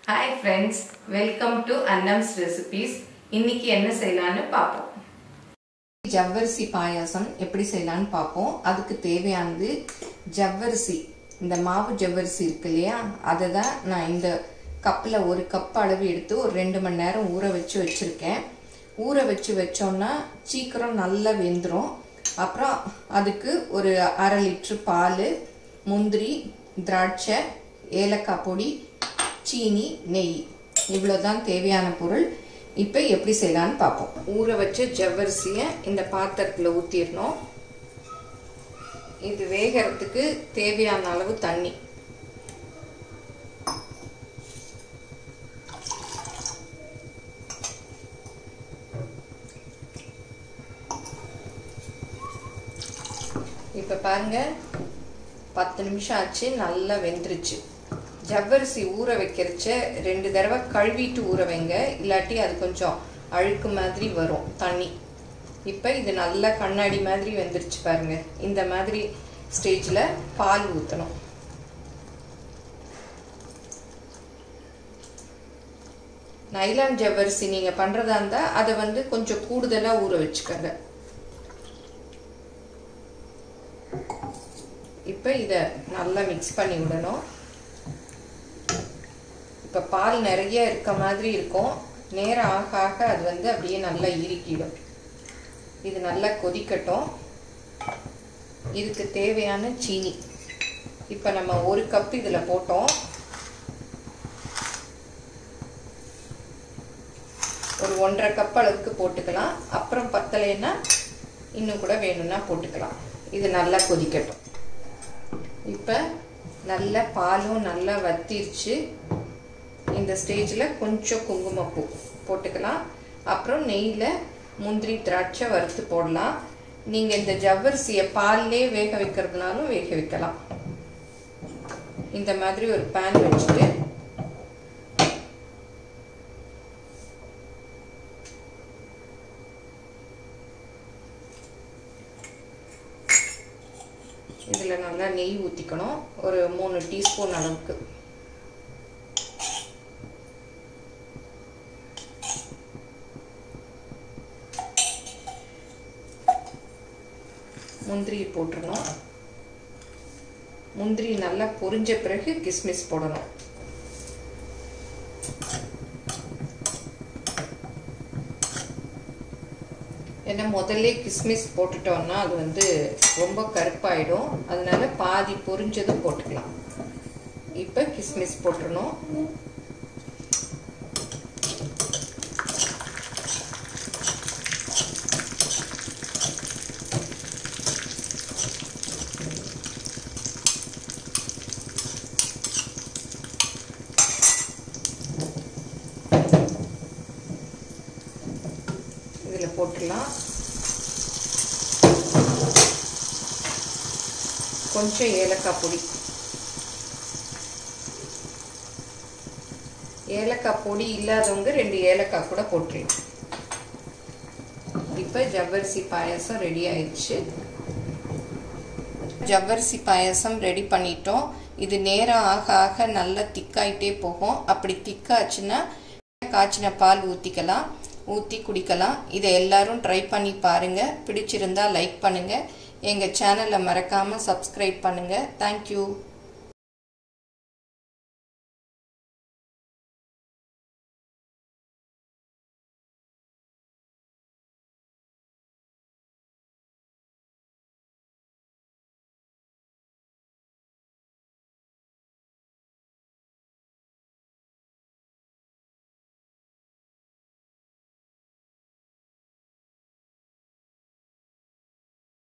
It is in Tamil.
hi friends welcome to Annam's recipes இன்னைக்கு என்ன செய்யலான்னு பார்ப்போம் ஜவ்வரிசி பாயாசம் எப்படி செய்யலான்னு பார்ப்போம் அதுக்கு தேவையானது ஜவ்வரிசி இந்த மாவு ஜவ்வரிசி இருக்கு இல்லையா அதை தான் நான் இந்த கப்பில் ஒரு கப் அளவு எடுத்து ஒரு ரெண்டு மணி நேரம் ஊற வச்சு வச்சுருக்கேன் ஊற வச்சு வச்சோன்னா சீக்கிரம் நல்லா வெந்துடும் அப்புறம் அதுக்கு ஒரு அரை லிட்ரு பால் முந்திரி திராட்சை ஏலக்காய் பொடி சீனி நெய் இவ்வளோதான் தேவையான பொருள் இப்போ எப்படி செய்யலான்னு பார்ப்போம் ஊற வச்ச ஜவ்வரிசியை இந்த பாத்திரத்தில் ஊற்றிடணும் இது வேகிறதுக்கு தேவையான அளவு தண்ணி இப்போ பாருங்க பத்து நிமிஷம் ஆச்சு நல்லா வெந்துருச்சு ஜவ்வரிசி ஊற வைக்கிறச்ச ரெண்டு தடவை கழுவிட்டு ஊற வைங்க இல்லாட்டி அது கொஞ்சம் அழுக்கு மாதிரி வரும் தண்ணி இப்போ இது நல்லா கண்ணாடி மாதிரி வெந்துருச்சு பாருங்க இந்த மாதிரி ஸ்டேஜில் பால் ஊற்றணும் நைலான் ஜவ்வரிசி நீங்கள் பண்ணுறதா இருந்தால் அதை வந்து கொஞ்சம் கூடுதலாக ஊற வச்சுக்கோங்க இப்போ இதை நல்லா மிக்ஸ் பண்ணி விடணும் இப்போ பால் நிறைய இருக்க மாதிரி இருக்கும் நேரம் ஆக ஆக அது வந்து அப்படியே நல்லா இறுக்கிடும் இது நல்லா கொதிக்கட்டும் இதுக்கு தேவையான சீனி இப்போ நம்ம ஒரு கப் இதில் போட்டோம் ஒரு ஒன்றரை கப் அளவுக்கு போட்டுக்கலாம் அப்புறம் பத்தலைன்னா இன்னும் கூட வேணும்னா போட்டுக்கலாம் இது நல்லா கொதிக்கட்டும் இப்போ நல்ல பாலும் நல்லா வத்திருச்சு இந்த ஸ்டேஜில் கொஞ்சம் குங்குமப்பூ போட்டுக்கலாம் அப்புறம் நெய்யில் முந்திரி திராட்சை வறுத்து போடலாம் நீங்கள் இந்த ஜவ்வரிசியை பால்லே வேக வைக்கிறதுனாலும் வேக வைக்கலாம் இந்த மாதிரி ஒரு பேன் வச்சுட்டு இதில் நல்லா நெய் ஊற்றிக்கணும் ஒரு மூணு டீஸ்பூன் அளவுக்கு முந்திரி போட்டுடணும் முந்திரி நல்லா பொரிஞ்ச பிறகு கிஸ்மிஸ் போடணும் ஏன்னா முதல்ல கிஸ்மிஸ் போட்டுட்டோம்னா அது வந்து ரொம்ப கருப்பாயிடும் அதனால பாதி பொரிஞ்சதும் போட்டுக்கலாம் இப்போ கிஸ்மிஸ் போட்டுடணும் இதில் போட்டுடலாம் கொஞ்சம் ஏலக்காய் பொடி ஏலக்காய் பொடி இல்லாதவங்க ரெண்டு ஏலக்காய் கூட போட்டுருங்க இப்போ ஜவ்வரிசி பாயசம் ரெடி ஆயிடுச்சு ஜவ்வரிசி பாயசம் ரெடி பண்ணிட்டோம் இது நேரம் ஆக ஆக நல்லா திக்காயிட்டே போகும் அப்படி திக்காச்சுன்னா காய்ச்சின பால் ஊற்றிக்கலாம் ஊற்றி குடிக்கலாம் இதை எல்லாரும் ட்ரை பண்ணி பாருங்கள் பிடிச்சிருந்தா லைக் பண்ணுங்கள் எங்கள் சேனலை மறக்காமல் சப்ஸ்கிரைப் பண்ணுங்கள் தேங்க்யூ